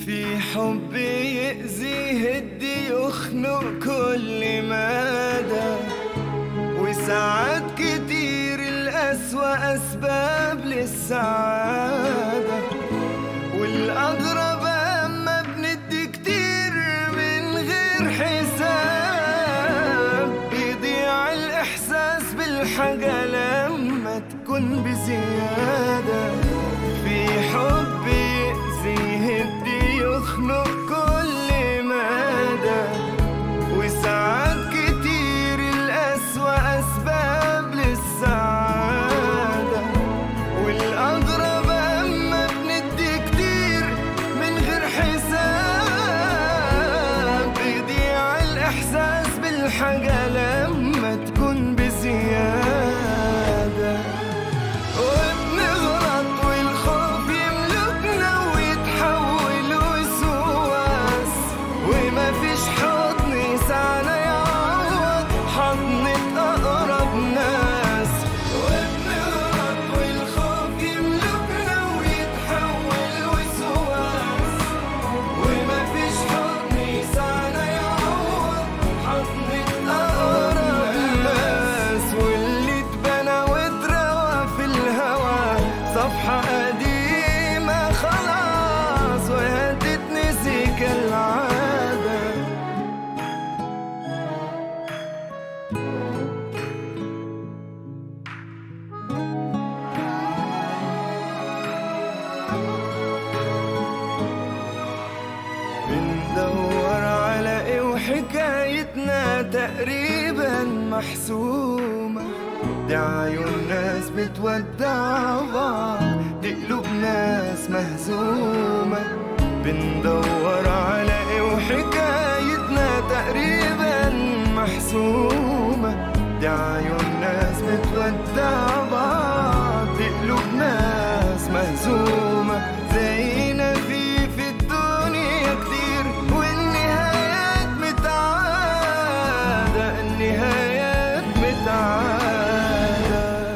في حب يأذي يهدي يخنق كل مدى وساعات كتير الأسوأ أسباب للسعادة والأغرب أما بندي كتير من غير حساب بيضيع الإحساس بالحاجة لما تكون بزيادة في حب يأذي يهدي يخنق كل مدى وساعات كتير الأسوأ أسباب للسعادة والأغرب أما بندي كتير من غير حساب بيضيع الإحساس بالحاجة لما تكون بزيادة وبنغلط والخوف يملكنا ويتحول وسواس وما فيش حضن يسعنا يعوض حضنة أقرب ناس وبنغلط والخوف يملكنا ويتحول وسواس وما فيش حضن يسعنا يعوض حضنة أقرب ناس واللي اتبنى واتروى في الهوى صفحة قديمة خلاص وهتتنسي كالعادة بندور على ايه وحكايتنا تقريبا محسومة دي عيون ناس بتودع بعض دي قلوب ناس مهزومة بندور على ايه وحكايتنا تقريبا محسومة دي عيون ناس بتودع بعض دي قلوب ناس مهزومة زينا في في الدنيا كتير والنهايات متعادة النهايات متعادة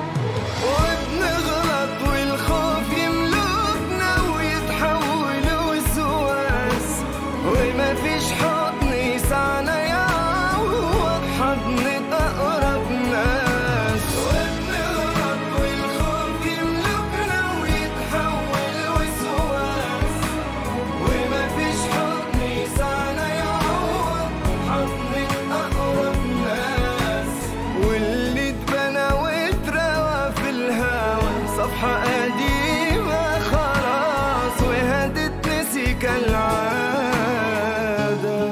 وبنغلط والخوف يملكنا ويتحول وسواس وما فيش حضن يسعنا يعوض حضن أقرب ناس وبنغلط والخوف يملكنا ويتحول وسواس وما فيش حضن يسعنا يعوض حضن أقرب ناس واللي اتبنى واتروى في الهوى صفحة قديمة خلاص وهتتنسي كالعادة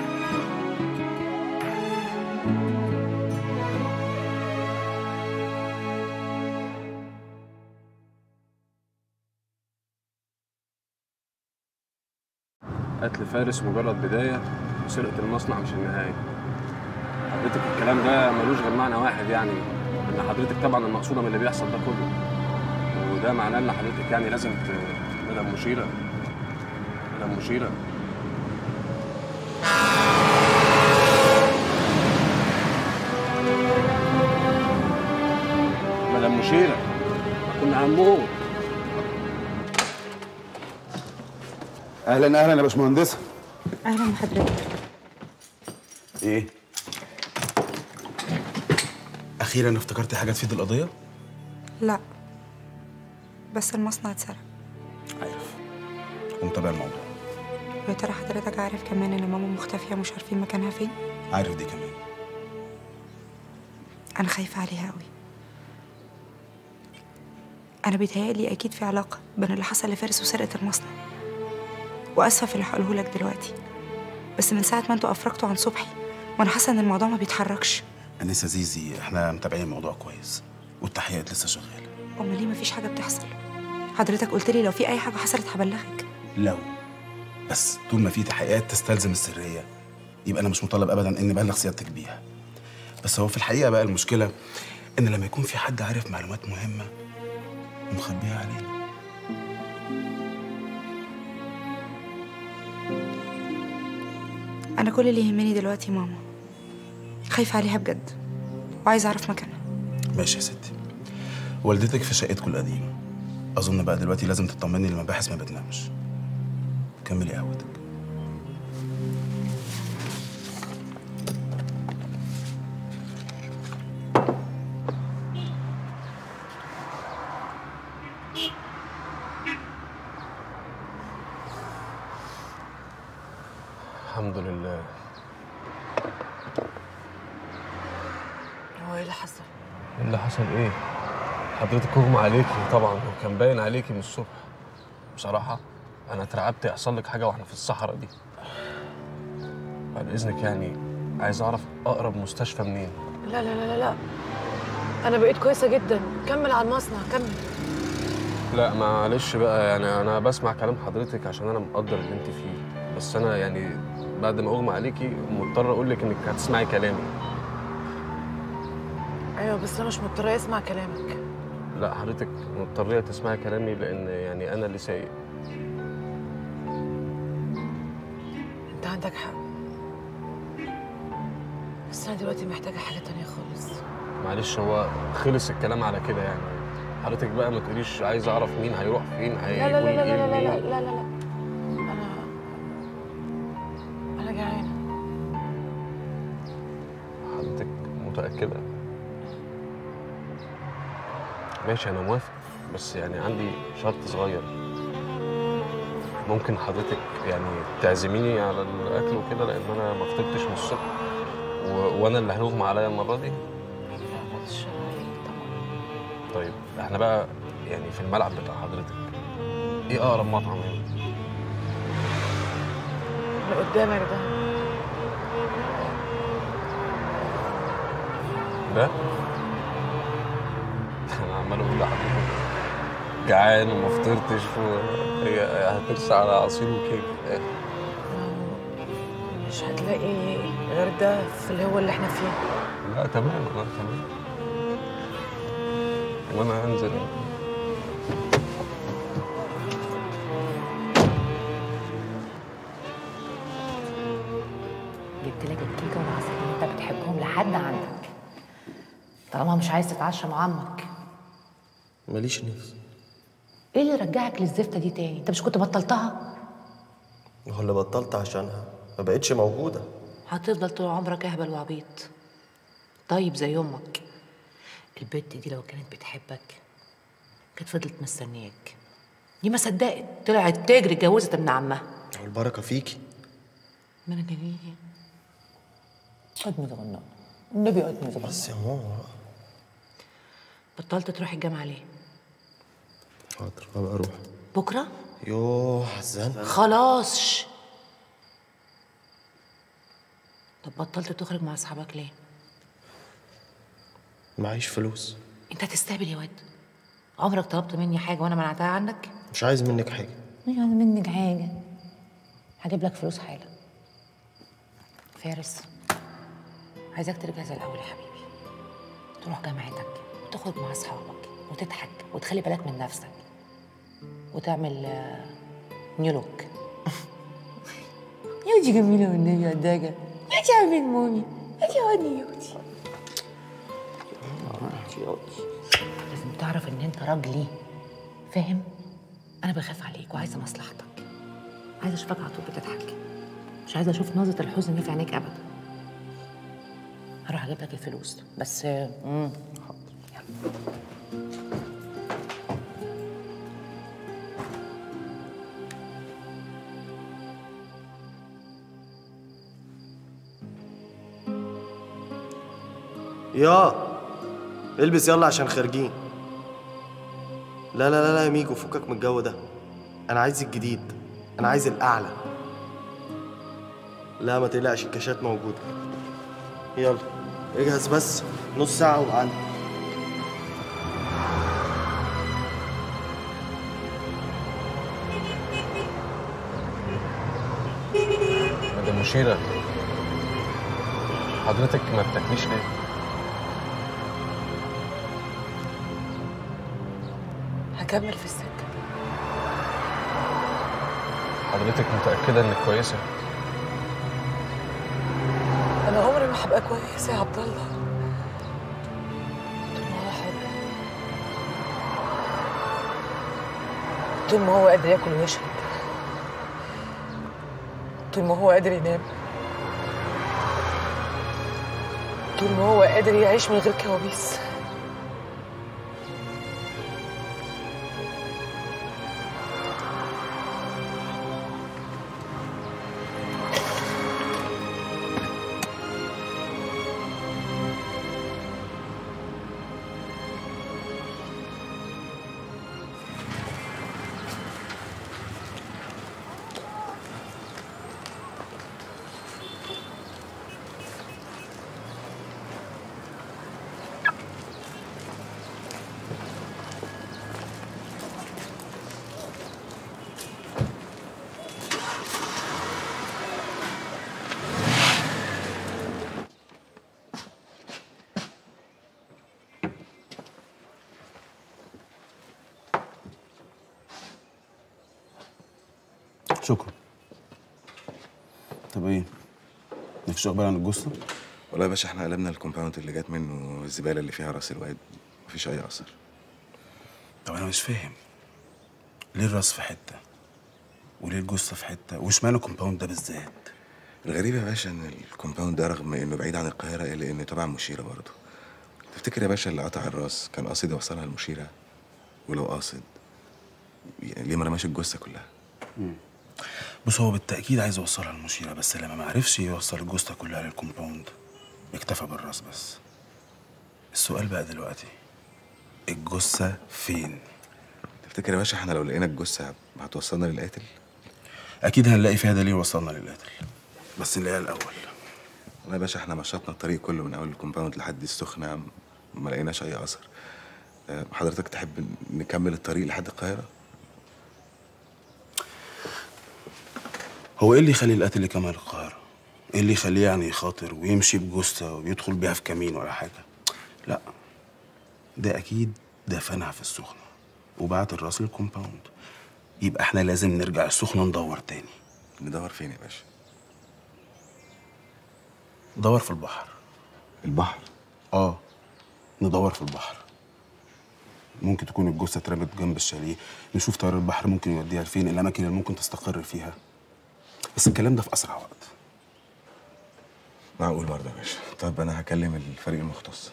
قتل فارس مجرد بداية وسرقة المصنع مش النهاية حضرتك الكلام ده ملوش غير معنى واحد يعني ان حضرتك طبعا المقصودة من اللي بيحصل ده كله وده معناه ان حضرتك يعني لازم ت... مدام مشيرة مدام مشيرة مدام مشيرة كنا هنموت اهلا اهلا يا باشمهندسه اهلا بحضرتك ايه اخيرا افتكرتي حاجه تفيد القضيه لا بس المصنع اتسرق عارف ومتابع الموضوع ويا ترى حضرتك عارف كمان ان ماما مختفيه مش عارفين مكانها فين عارف دي كمان انا خايفه عليها قوي انا بيتهيألي اكيد في علاقه بين اللي حصل لفارس وسرقه المصنع واسفه في اللي هقوله لك دلوقتي بس من ساعه ما انتوا افرجتوا عن صبحي وانا حاسه ان الموضوع ما بيتحركش انسه زيزي احنا متابعين الموضوع كويس والتحقيقات لسه شغاله امال ليه مفيش حاجه بتحصل حضرتك قلت لي لو في اي حاجه حصلت هبلغك لو بس طول ما في تحقيقات تستلزم السريه يبقى انا مش مطالب ابدا اني ابلغ سيادتك بيها بس هو في الحقيقه بقى المشكله ان لما يكون في حد عارف معلومات مهمه ومخبيها علينا انا كل اللي يهمني دلوقتي ماما خايفه عليها بجد وعايزه اعرف مكانها ماشي يا ستي والدتك في شقتكم القديمه اظن بقى دلوقتي لازم تطمني المباحث ما بتنامش كملي قهوتك الحمد لله هو ايه اللي حصل؟ اللي حصل ايه؟ حضرتك اغمى عليكي طبعا وكان باين عليكي من الصبح بصراحة أنا اترعبت يحصل لك حاجة واحنا في الصحراء دي بعد إذنك يعني عايز أعرف أقرب مستشفى منين لا لا لا لا لا انا بقيت كويسه جدا كمل على المصنع كمل لا معلش بقى يعني أنا بسمع كلام حضرتك عشان أنا مقدر اللي أنت فيه بس أنا يعني بعد ما أغمى عليكي مضطر أقول لك إنك هتسمعي كلامي ايوه بس انا مش مضطره اسمع كلامك لا حضرتك مضطرية تسمعي كلامي لأن يعني أنا اللي سايق انت عندك حق بس انا دلوقتي محتاجه حاجه تانية خالص معلش هو خلص الكلام على كده يعني حضرتك بقى ما تقوليش عايز اعرف مين هيروح فين لا هيكون لا لا لا ايه لا لا لا لمين. لا لا لا انا انا جعانه حضرتك متأكدة ماشي أنا موافق بس يعني عندي شرط صغير ممكن حضرتك يعني تعزميني على الأكل وكده لأن أنا ما فطرتش من الصبح و... وأنا اللي هيغمى عليا المرة دي لا بعد الشر عليك طبعا طيب احنا بقى يعني في الملعب بتاع حضرتك ايه أقرب مطعم هنا؟ اللي قدامك ده ده انا عمال اقول لحضرتك جعان وما فطرتش وهي هترسى على عصير وكيك في الآخر. ما هو مش هتلاقي غير ده في اللي هو اللي احنا فيه لا تمام انا تمام وانا هنزل جبت لك الكيكه والعسل اللي انت بتحبهم لحد عندك طالما مش عايز تتعشى مع عمك ماليش نفس ايه اللي رجعك للزفته دي تاني انت مش كنت بطلتها هو اللي بطلت عشانها ما بقتش موجودة هتفضل طول عمرك اهبل وعبيط طيب زي امك البت دي لو كانت بتحبك كانت فضلت مستنياك دي ما صدقت طلعت تجري اتجوزت ابن عمها هو البركة فيكي ما انا جميل ادمي صغنن النبي ادمي صغنن بس يا ماما بطلت تروح الجامعه ليه حاضر هبقى اروح بكره يوه حزان خلاص طب بطلت تخرج مع اصحابك ليه معيش فلوس انت هتستهبل يا واد عمرك طلبت مني حاجه وانا منعتها عنك مش عايز منك حاجة مش عايز منك حاجه هجيب لك فلوس حالا فارس عايزاك ترجع زي الاول يا حبيبي تروح جامعتك وتخرج مع اصحابك وتضحك وتخلي بالك من نفسك وتعمل آه، نيو لوك يا دي جميله والنبي يا داجه يا دي عامل مومي يا دي ودي يا ودي لازم تعرف ان انت راجلي فاهم انا بخاف عليك وعايزه مصلحتك عايزه اشوفك على طول بتضحك مش عايزه اشوف نظره الحزن دي في عينيك ابدا هروح اجيب لك الفلوس بس امم يا البس يلا عشان خارجين لا لا لا لا يا ميجو فكك من الجو ده انا عايز الجديد انا عايز الاعلى لا ما تقلقش الكاشات موجوده يلا اجهز بس نص ساعه وعندي مدام مشيرة حضرتك ما بتاكليش ليه؟ هكمل في السكه حضرتك متأكدة إنك كويسة؟ انا عمري ما هبقى كويسه يا عبد الله طول ما هو حر طول ما هو قادر ياكل ويشرب طول ما هو قادر ينام طول ما هو قادر يعيش من غير كوابيس شكرا طب ايه مفيش اخبار عن الجثه والله يا باشا احنا قلبنا الكومباوند اللي جات منه الزباله اللي فيها راس الواد مفيش اي اثر طب انا مش فاهم ليه الراس في حته وليه الجثه في حته واشمعنى الكومباوند ده بالذات الغريب يا باشا ان الكومباوند ده رغم انه بعيد عن القاهره الا انه تبع مشيره برضه تفتكر يا باشا اللي قطع الراس كان قاصد يوصلها للمشيره ولو قاصد يعني ليه ما رماش الجثه كلها بص هو بالتاكيد عايز يوصلها للمشيره بس لما ما عرفش يوصل الجثه كلها للكومباوند اكتفى بالراس بس السؤال بقى دلوقتي الجثه فين تفتكر يا باشا احنا لو لقينا الجثه هتوصلنا للقاتل اكيد هنلاقي فيها دليل وصلنا للقاتل بس نلاقيها الاول والله يا باشا احنا مشطنا الطريق كله من اول الكومباوند لحد السخنه ما لقيناش اي اثر اه، حضرتك تحب نكمل الطريق لحد القاهره هو ايه اللي يخلي القاتل يكمل القاهره ايه اللي يخليه يعني يخاطر ويمشي بجثه ويدخل بيها في كمين ولا حاجه لا ده اكيد دفنها في السخنه وبعت الراس للكومباوند يبقى احنا لازم نرجع السخنه ندور تاني ندور فين يا باشا ندور في البحر البحر اه ندور في البحر ممكن تكون الجثه اترمت جنب الشاليه نشوف تيار البحر ممكن يوديها لفين الاماكن اللي ممكن تستقر فيها بس الكلام ده في اسرع وقت معقول برضه يا باشا طب انا هكلم الفريق المختص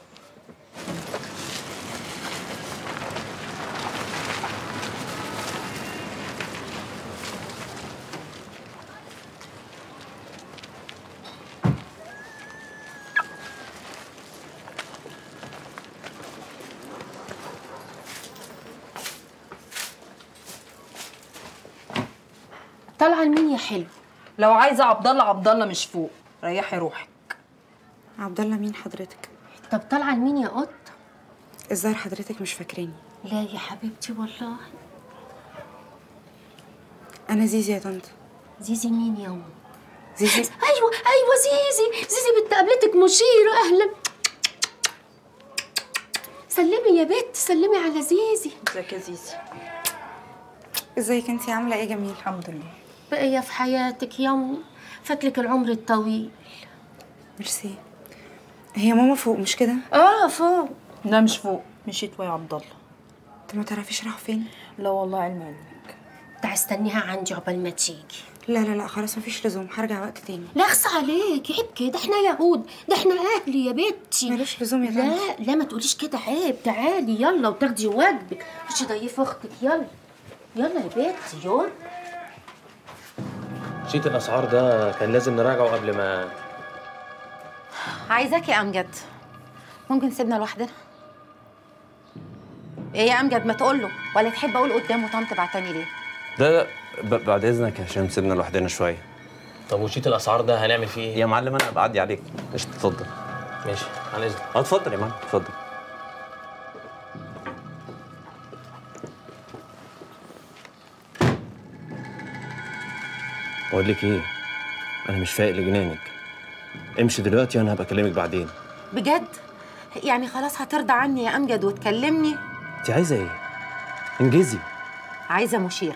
طالعه لمين يا حلو لو عايزه عبد الله عبد الله مش فوق ريحي روحك عبد الله مين حضرتك طب طالعه لمين يا قط الظاهر حضرتك مش فاكراني لا يا حبيبتي والله انا زيزي يا طنط زيزي مين يا أم؟ زيزي ايوه ايوه زيزي زيزي بنت قابلتك مشيره اهلا سلمي يا بت سلمي على زيزي ازيك يا زيزي ازيك انت عامله ايه جميل الحمد لله بقية في حياتك يا أمي فاتلك العمر الطويل ميرسي هي ماما فوق مش كده اه فوق لا مش فوق مشيت ويا عبد الله انت ما تعرفيش راحوا فين لا والله علم علمك تعال استنيها عندي عقبال ما تيجي لا لا لا خلاص مفيش لزوم هرجع وقت تاني لا اخص عليك عيب كده احنا يهود ده احنا اهلي يا بنتي ملوش لزوم يا طنط لا لا ما تقوليش كده عيب تعالي يلا وتاخدي واجبك خشي ضيفي اختك يلا يلا يا بنتي يلا شيت الاسعار ده كان لازم نراجعه قبل ما عايزاك يا امجد ممكن تسيبنا لوحدنا ايه يا امجد ما تقول له ولا تحب اقول قدامه طنط بعتني ليه ده ب- بعد اذنك يا هشام سيبنا لوحدنا شويه طب وشيت الاسعار ده هنعمل فيه ايه؟ يا معلم انا بعدي عليك مش تتفضل ماشي على اذنك اه اتفضل يا معلم اتفضل بقول لك ايه انا مش فايق لجنانك امشي دلوقتي وانا هبقى اكلمك بعدين بجد يعني خلاص هترضى عني يا امجد وتكلمني انت عايزه ايه انجزي عايزه مشيره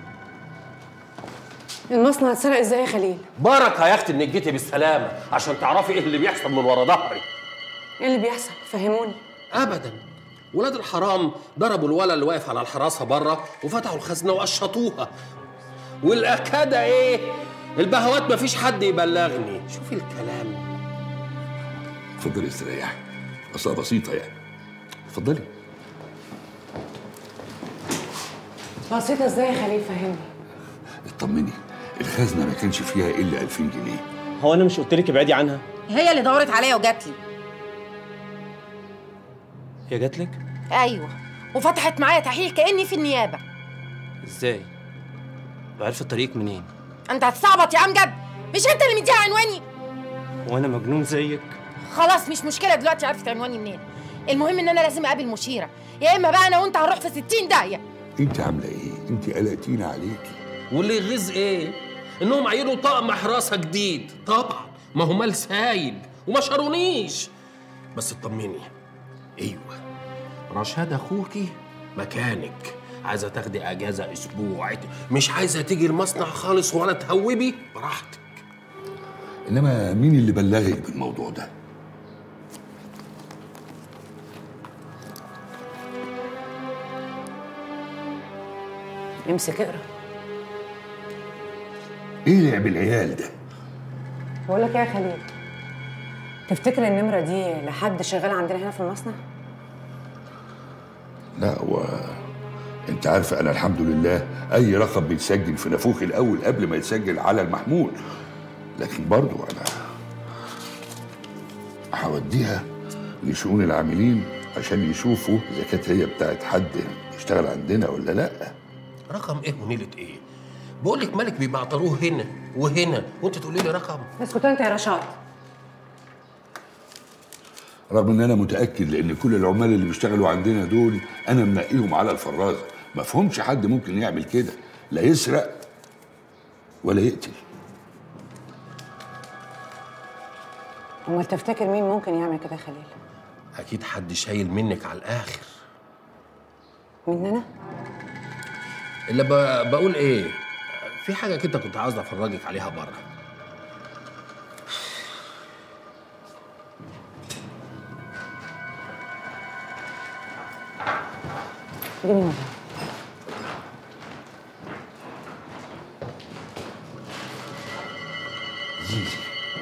المصنع اتسرق ازاي يا خليل؟ بركه يا اختي انك جيتي بالسلامه عشان تعرفي ايه اللي بيحصل من ورا ظهري ايه اللي بيحصل؟ فهموني ابدا ولاد الحرام ضربوا الولد اللي واقف على الحراسه بره وفتحوا الخزنه وقشطوها والاكاده ايه البهوات مفيش حد يبلغني شوف الكلام اتفضلي استريحي اصلا بسيطه يعني اتفضلي بسيطة ازاي يا خليل فهمني اطمني الخزنه ما كانش فيها الا 2000 جنيه هو انا مش قلت لك ابعدي عنها هي اللي دورت عليا وجات لي هي جات لك ايوه وفتحت معايا تحقيق كاني في النيابه ازاي وعرفت طريقك منين انت هتستعبط يا امجد مش انت اللي مديها عنواني وانا مجنون زيك خلاص مش مشكله دلوقتي عرفت عنواني منين المهم ان انا لازم اقابل مشيره يا اما بقى انا وانت هنروح في 60 داهيه انت عامله ايه انت قلقتينا عليكي واللي يغيظ ايه انهم عينوا طقم حراسه جديد طبعا ما هو مال سايب وما شارونيش بس اطمني ايوه رشاد اخوكي مكانك عايزه تاخدي اجازه اسبوع مش عايزه تيجي المصنع خالص ولا تهوبي براحتك انما مين اللي بلغك بالموضوع ده امسك اقرا ايه لعب العيال ده بقول لك ايه يا خليل تفتكر النمره دي لحد شغال عندنا هنا في المصنع لا هو انت عارفه انا الحمد لله اي رقم بيتسجل في نافوخي الاول قبل ما يتسجل على المحمول لكن برضو انا هوديها لشؤون العاملين عشان يشوفوا اذا كانت هي بتاعت حد يشتغل عندنا ولا لا رقم ايه ونيله ايه بقول لك مالك بيبعتروه هنا وهنا وانت تقولي لي رقم اسكت انت يا رشاد رغم ان انا متاكد لان كل العمال اللي بيشتغلوا عندنا دول انا منقيهم على الفرازه ما فهمش حد ممكن يعمل كده لا يسرق ولا يقتل امال تفتكر مين ممكن يعمل كده يا خليل اكيد حد شايل منك على الاخر مننا اللي ب... بقول ايه في حاجه كده كنت عاوز افرجك عليها بره اديني موبايل زيزي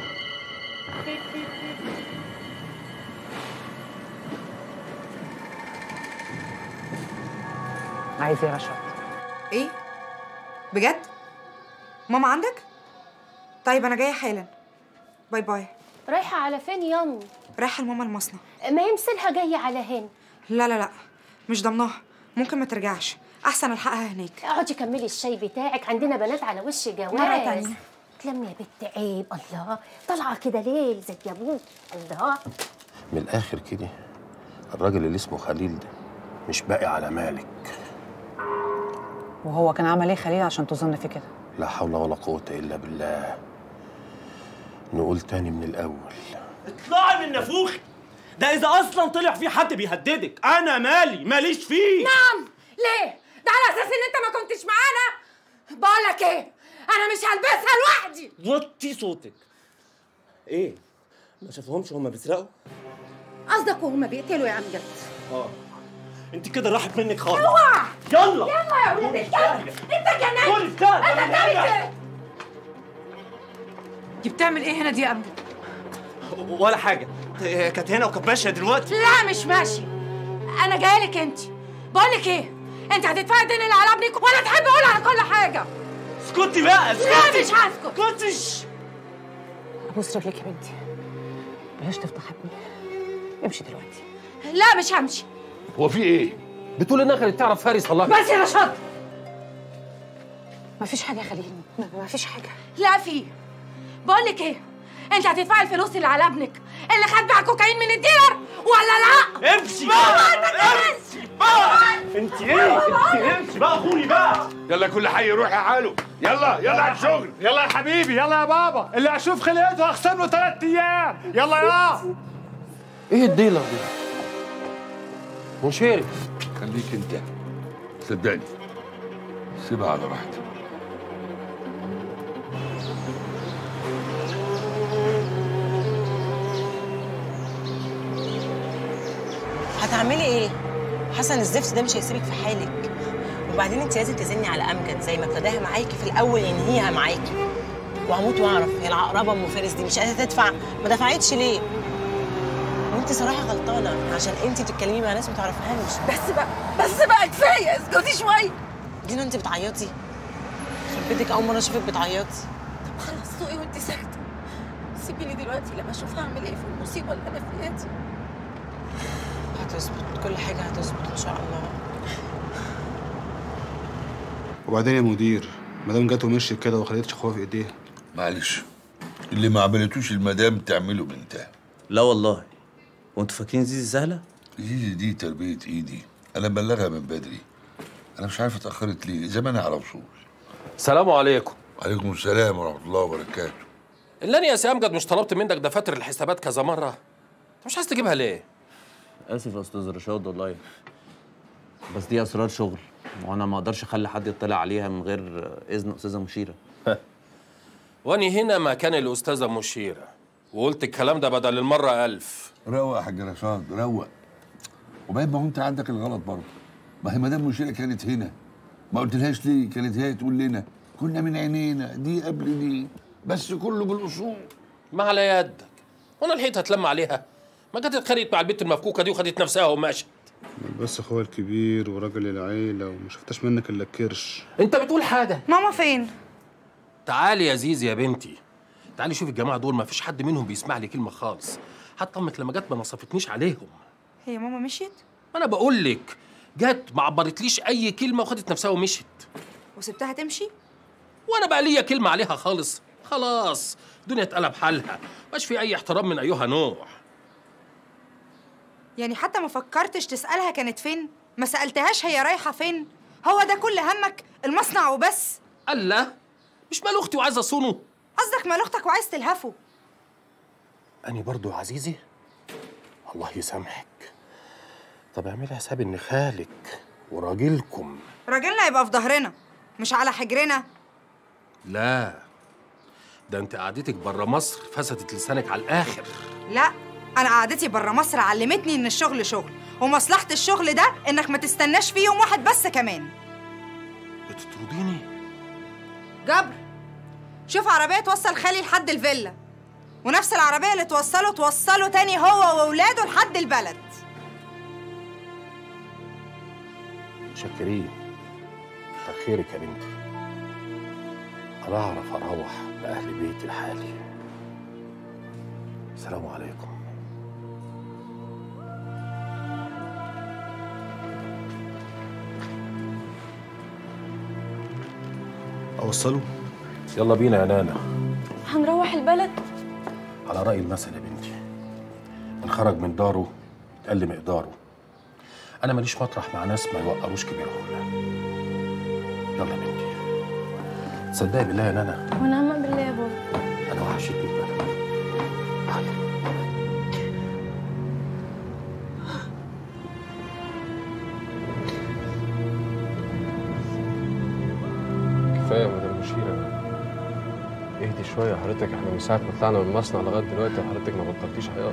عايز ايه يا رشاد ايه بجد ماما عندك طيب انا جايه حالا باي باي رايحة على فين يامي؟ رايحه لماما المصنع ما يمثلها جاية على هنا لا لا لا مش ضمناها ممكن ما ترجعش احسن الحقها هناك اقعدي كملي الشاي بتاعك عندنا بنات على وش جواز مرة تانية. تلمي يا بنت عيب الله طالعة كده ليه زي ابوك الله من الاخر كده الراجل اللي اسمه خليل ده مش باقي على مالك وهو كان عمل ايه خليل عشان تظن في كده لا حول ولا قوه الا بالله نقول تاني من الاول اطلعي من نافوخي ده اذا اصلا طلع في حد بيهددك انا مالي ماليش فيه نعم ليه ده على اساس ان انت ما كنتش معانا بقول لك ايه انا مش هلبسها لوحدي وطي صوتك ايه ما شافوهمش هما بيسرقوا قصدك وهما بيقتلوا يا امجد اه انت كده راحت منك خالص اوعى يلا يلا يا ولاد الكلب انت جننت قولي استنى، انت أنا بتعمل جاية. ايه دي بتعمل ايه هنا دي يا امجد ولا حاجه كانت هنا وكانت ماشيه دلوقتي لا مش ماشي انا جايه لك انت بقول لك ايه انت هتدفعي الدين اللي على ابنك ولا تحبي اقول على كل حاجه اسكتي بقى لا اسكتي مش هسكت اسكتش ابوس رجلك يا بنتي بلاش تفضح ابني امشي دلوقتي لا مش همشي هو في ايه بتقول انها كانت تعرف فارس والله بس يا رشاد مفيش حاجه يا خليل م- مفيش حاجه لا في بقول لك ايه انت هتدفعي الفلوس اللي على ابنك اللي خد بيها كوكايين من الديلر ولا لا امشي بقى امشي بقى انت ايه انت امشي بقى خوني بقى يلا كل حي يروح لحاله يلا يلا على الشغل يلا يا حبيبي يلا يا بابا اللي اشوف خلقته هخصم له ثلاث ايام يلا يا ايه الديلر دي مشيري خليك انت صدقني سيبها على راحتك هتعملي ايه؟ حسن الزفت ده مش هيسيبك في حالك وبعدين انت لازم تزني على امجد زي ما ابتداها معاكي في الاول ينهيها معاكي وهموت واعرف هي العقربه ام فارس دي مش عايزه تدفع ما دفعتش ليه وانت صراحه غلطانه عشان انت بتتكلمي مع ناس ما تعرفهاش بس بقى بس بقى كفايه اسكتي شويه دينا انت بتعيطي خرب بيتك اول مره اشوفك بتعيطي طب خلاص سوقي وانت ساكته سيبيني دلوقتي لما اشوف هعمل ايه في المصيبه اللي انا فيها دي هتظبط كل حاجه هتظبط ان شاء الله وبعدين يا مدير مدام جت ومشيت كده وخليتش اخوها في ايديها معلش اللي ما عملتوش المدام تعمله بنتها لا والله وانتوا فاكرين زيزي سهله زيزي دي تربية ايدي انا مبلغها من بدري انا مش عارف اتاخرت ليه زمانها على وصول السلام عليكم عليكم السلام ورحمه الله وبركاته اللي انا يا سي امجد مش طلبت منك دفاتر الحسابات كذا مره أنت مش عايز تجيبها ليه اسف يا استاذ رشاد والله بس دي اسرار شغل وانا ما اقدرش اخلي حد يطلع عليها من غير اذن استاذه مشيره واني هنا مكان الاستاذه مشيره وقلت الكلام ده بدل المره ألف روق يا حاج رشاد روق وبعدين ما هو انت عندك الغلط برضه ما هي مدام مشيره كانت هنا ما قلتلهاش ليه كانت هي تقول لنا كنا من عينينا دي قبل دي بس كله بالاصول ما على يدك وانا لحقت هتلم عليها ما كانت اتخانقت مع البنت المفكوكه دي وخدت نفسها وماشت بس اخويا الكبير وراجل العيله وما شفتش منك الا الكرش انت بتقول حاجه ماما فين تعالي يا زيزي يا بنتي تعالي شوفي الجماعه دول ما فيش حد منهم بيسمع لي كلمه خالص حتى امك لما جت ما نصفتنيش عليهم هي ماما مشيت ما انا بقول لك جت ما عبرتليش اي كلمه وخدت نفسها ومشت وسبتها تمشي وانا بقى ليا كلمه عليها خالص خلاص الدنيا اتقلب حالها مش في اي احترام من ايها نوع يعني حتى ما فكرتش تسألها كانت فين ما سألتهاش هي رايحة فين هو ده كل همك المصنع وبس الله مش مال اختي وعايز اصونه قصدك مال اختك وعايز تلهفه أني برضو يا عزيزي الله يسامحك طب اعملي حساب إن خالك وراجلكم راجلنا يبقى في ظهرنا مش على حجرنا لا ده أنت قعدتك بره مصر فسدت لسانك على الآخر لا انا قعدتي بره مصر علمتني ان الشغل شغل ومصلحة الشغل ده انك ما تستناش فيه يوم واحد بس كمان بتطرديني جبر شوف عربية توصل خالي لحد الفيلا ونفس العربية اللي توصله توصله تاني هو وولاده لحد البلد متشكرين كتر خيرك يا بنتي أنا أعرف أروح لأهل بيتي لحالي السلام عليكم اوصله يلا بينا يا نانا هنروح البلد على رأي المثل يا بنتي من خرج من داره قل مقداره أنا ماليش مطرح مع ناس ما يوقروش كبيرهم يلا يا بنتي تصدقي بالله يا نانا ونعم بالله يا بابا أنا وحشتني البلد كفايه يا مدام مشيره اهدي شويه حضرتك احنا من ساعه ما طلعنا من المصنع لغايه دلوقتي حضرتك ما بطلتيش عياط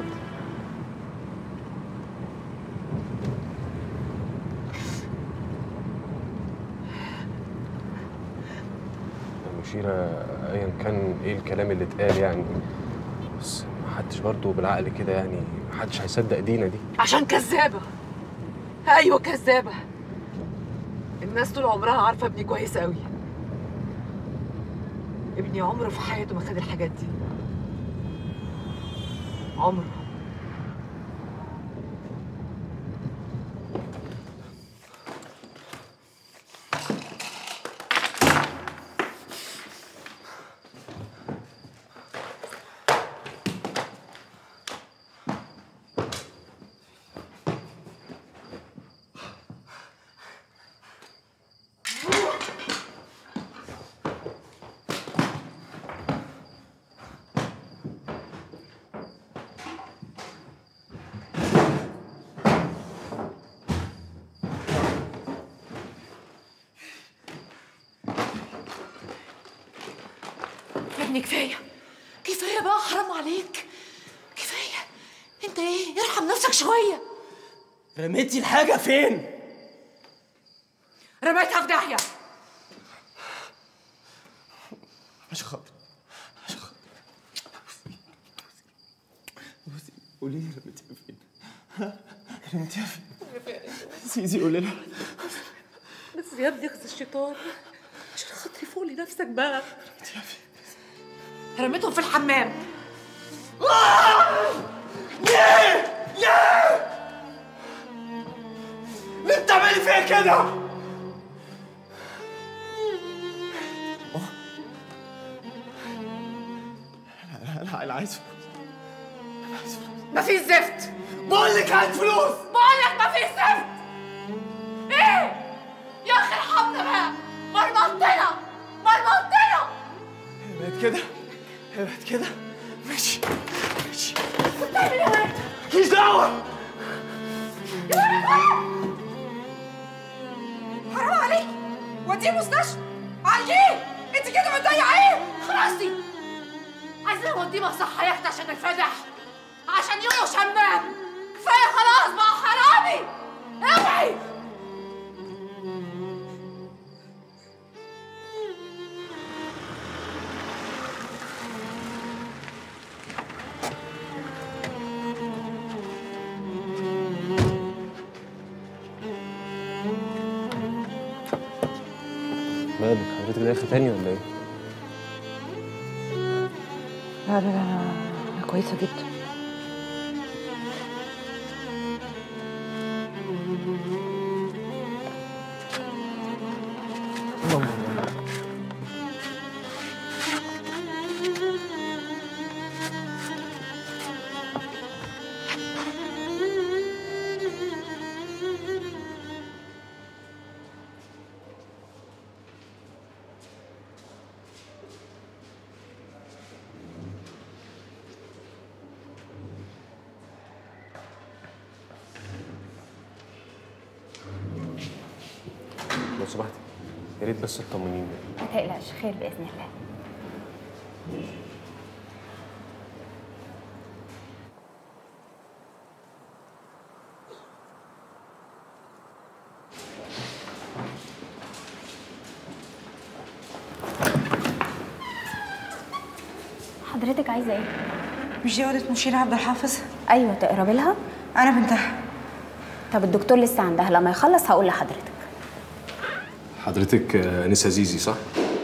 يا مشيره ايا كان ايه الكلام اللي اتقال يعني بس محدش برضه بالعقل كده يعني محدش هيصدق دينا دي عشان كذابة أيوة كذابة الناس طول عمرها عارفة ابني كويس قوي ابني عمره في حياته ما خد الحاجات دي عمره يا ابني كفاية كفاية بقى حرام عليك كفاية انت ايه ارحم نفسك شوية رميتي الحاجة فين؟ رميتها في داهية عشان خاطر قولي لي رميتيها فين ها رميتيها فين زيزي قولي لها بس يا ابني اخذ الشيطان عشان خاطري فوق لنفسك بقى رميتهم في الحمام ليه؟ ليه؟ ليه بتعملي فيا كده؟ لا لا انا عايز فلوس انا عايز فلوس مفيش زفت بقول لك هات فلوس بقول لك مفيش زفت ايه يا اخي ارحمنا بقى مرمطتنا مرمطتنا بقت كده بقت كده ماشي ماشي بتعمل ايه يا ولد؟ مالكيش دعوة يا ولد ولد حرام عليك وديه المستشفى عالجيه انت كده بتضيعيه خلاصي عايزين نوديه مصحة يا اختي عشان الفدح عشان يولو شمام كفايه خلاص بقى حرامي اوعي مالك حضرتك دايخه تاني ولا ايه؟ لا لا لا انا أنا كويسه جدا لو سمحتي يا ريت بس تطمنيني ما تقلقش خير باذن الله حضرتك عايزه ايه مش دي اوضه مشيرة عبد الحافظ ايوه تقربي لها انا بنتها طب الدكتور لسه عندها لما يخلص هقول لحضرتك حضرتك آه، نسا زيزي صح؟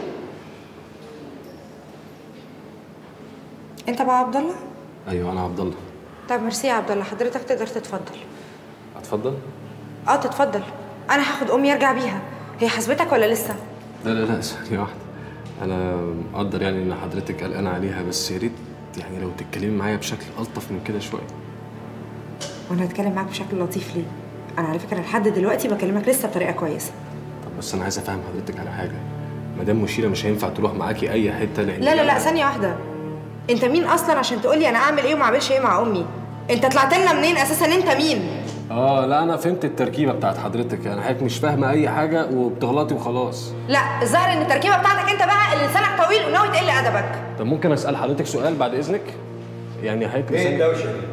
انت بقى عبد الله ايوه انا عبد الله طب ميرسي يا عبد الله حضرتك تقدر تتفضل اتفضل اه تتفضل انا هاخد امي ارجع بيها هي حسبتك ولا لسه لا لا لا ثانية واحدة أنا مقدر يعني إن حضرتك قلقانة عليها بس يا ريت يعني لو تتكلمي معايا بشكل ألطف من كده شوية وانا هتكلم معاك بشكل لطيف ليه انا على فكره لحد دلوقتي بكلمك لسه بطريقه كويسه طب بس أنا عايز أفهم حضرتك على حاجة مدام مشيرة مش هينفع تروح معاكي أي حتة لأن لا لا لا ثانيه واحده انت مين اصلا عشان تقولي انا اعمل ايه وما اعملش ايه مع امي انت طلعت لنا منين اساسا انت مين آه لا أنا فهمت التركيبة بتاعت حضرتك يعني حضرتك مش فاهمة أي حاجة وبتغلطي وخلاص لا الظاهر ان التركيبه بتاعتك انت بقى اللي لسانك طويل وناوي تقل ادبك طب ممكن أسأل حضرتك سؤال بعد إذنك؟ يعني حضرتك ايه لسانك- الدوشه دي؟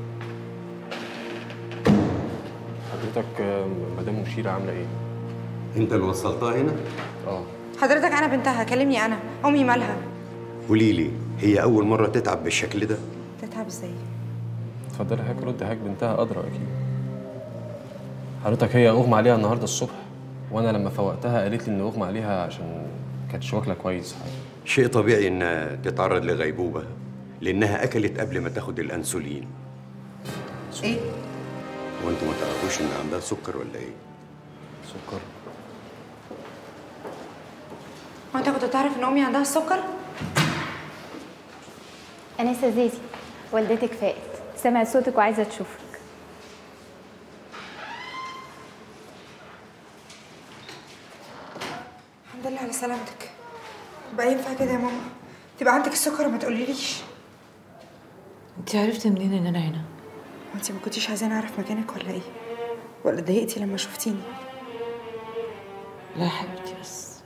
حضرتك آه، مدام مشيرة عاملة إيه؟ انت اللي وصلتها هنا؟ اه حضرتك انا بنتها كلمني انا امي مالها قولي لي هي اول مره تتعب بالشكل ده؟ تتعب ازاي اتفضلي حضرتك رد حضرتك بنتها أدرى أكيد حضرتك هي أغمى عليها النهاردة الصبح وأنا لما فوقتها قالت لي إن أغمى عليها عشان كانتش واكلة كويس حاجة شيء طبيعي انها تتعرض لغيبوبه لانها اكلت قبل ما تاخد الانسولين ايه وانتوا ما تعرفوش ان عندها سكر ولا ايه؟ سكر هو انت كنت تعرف ان امي عندها السكر انسه زيزي والدتك فائت سمعت صوتك وعايزه تشوفك الحمد لله على سلامتك بقى ينفع كده يا ماما تبقى عندك السكر وما تقوليليش انت عرفتي منين ان انا هنا وانت ما كنتيش عايزاني اعرف مكانك ولا ايه ولا اتضايقتي لما شفتيني لا يا حبيبتي بس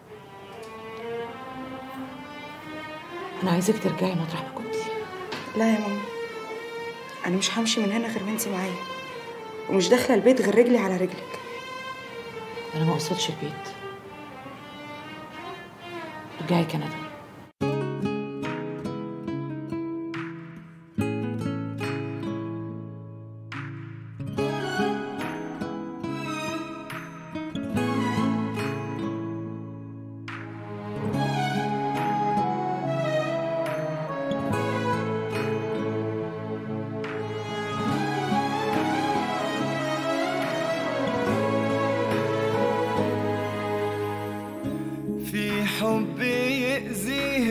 انا عايزك ترجعي مطرح ما كنتي لا يا ماما انا مش همشي من هنا غير ما انت معايا ومش داخله البيت غير رجلي على رجلك انا ما قصدتش البيت رجعي كندا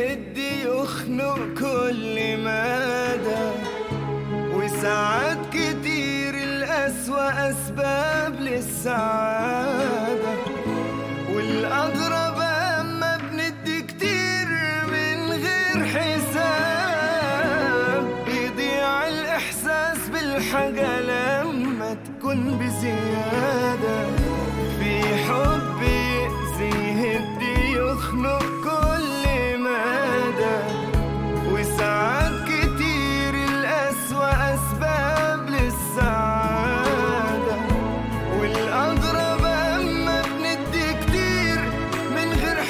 يدي يخنق كل مدى وساعات كتير الأسوأ أسباب للسعادة والأغرب أما بندي كتير من غير حساب بيضيع الإحساس بالحاجة لما تكون بزيادة في حب يأذي يهدي يخنق كل مدى وساعات كتير الأسوأ أسباب للسعادة والأغرب أما بندي كتير من غير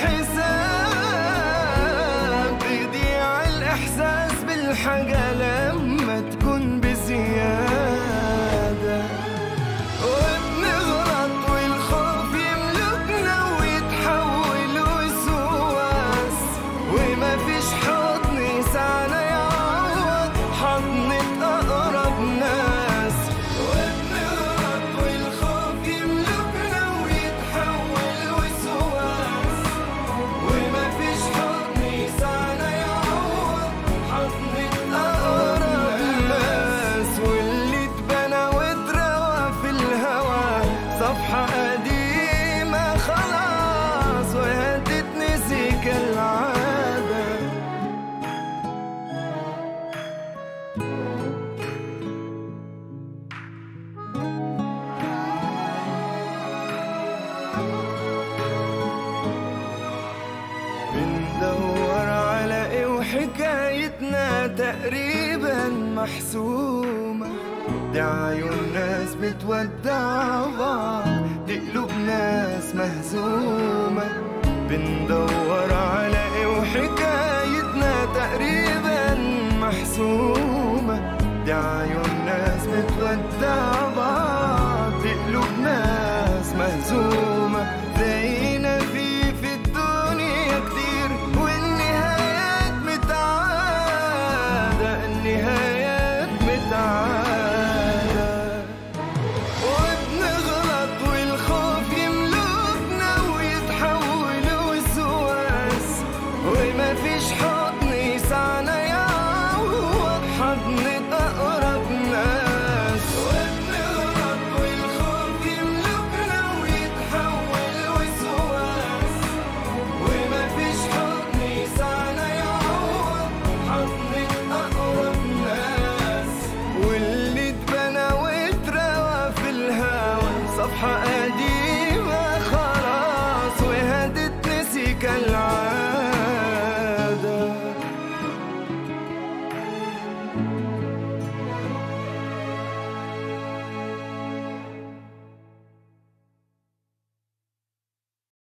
حساب بيضيع الإحساس بالحاجة لما تكون بزيادة وبنغلط والخوف يملكنا ويتحول وسواس وما فيش حضن يسعنا يعوض حضنة أقرب ناس وبنغلط والخوف يملكنا ويتحول وسواس وما فيش حضن يسعنا يعوض حضنة أقرب ناس واللي اتبنى واتروى في الهوى صفحة قديمة خلاص وهي تتنسي كالعادة بندور على ايه وحكايتنا تقريبا محسومة دي عيون ناس بتودع بعض دي قلوب ناس مهزومة بندور على ايه وحكايتنا تقريبا محسومة دي عيون ناس بتودع بعض دي قلوب ناس مهزومة زينا في في الدنيا كتير والنهايات متعادة النهايات متعادة وبنغلط والخوف يملكنا ويتحول وسواس وما فيش حضن يسعنا يعوض حضن أقرب ناس وبنغلط والخوف يملكنا ويتحول وسواس وما فيش حضن يسعنا يعوض حضن أقرب ناس واللي اتبنى واتروى في الهوى صفحة قديمة خلاص وهدت نسي كالعادة